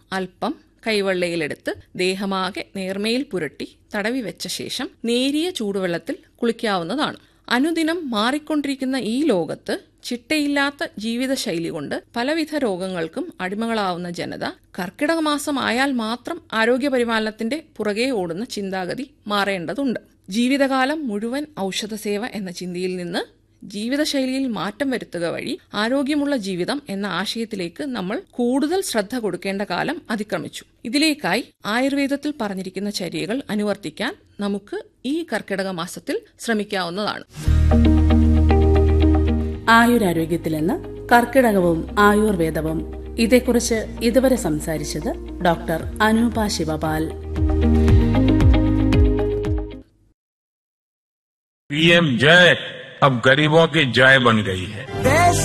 അല്പം കൈവെള്ളയിലെടുത്ത് ദേഹമാകെ നേർമയിൽ പുരട്ടി തടവി വെച്ച ശേഷം നേരിയ ചൂടുവെള്ളത്തിൽ കുളിക്കാവുന്നതാണ് അനുദിനം മാറിക്കൊണ്ടിരിക്കുന്ന ഈ ലോകത്ത് ചിട്ടയില്ലാത്ത ജീവിതശൈലി കൊണ്ട് പലവിധ രോഗങ്ങൾക്കും അടിമകളാവുന്ന ജനത കർക്കിടക മാസം ആയാൽ മാത്രം ആരോഗ്യപരിപാലനത്തിന്റെ പുറകെ ഓടുന്ന ചിന്താഗതി മാറേണ്ടതുണ്ട് ജീവിതകാലം മുഴുവൻ ഔഷധസേവ എന്ന ചിന്തയിൽ നിന്ന് ജീവിതശൈലിയിൽ മാറ്റം വരുത്തുക വഴി ആരോഗ്യമുള്ള ജീവിതം എന്ന ആശയത്തിലേക്ക് നമ്മൾ കൂടുതൽ ശ്രദ്ധ കൊടുക്കേണ്ട കാലം അതിക്രമിച്ചു ഇതിലേക്കായി ആയുർവേദത്തിൽ പറഞ്ഞിരിക്കുന്ന ചര്യകൾ അനുവർത്തിക്കാൻ നമുക്ക് ഈ കർക്കിടക മാസത്തിൽ ശ്രമിക്കാവുന്നതാണ് ആയുരാരോഗ്യത്തിലെന്ന് കർക്കിടകവും ആയുർവേദവും ഇതേക്കുറിച്ച് ഇതുവരെ സംസാരിച്ചത് ഡോക്ടർ അനൂപ ശിവപാൽ पीएम जय अब गरीबों की जय बन गई है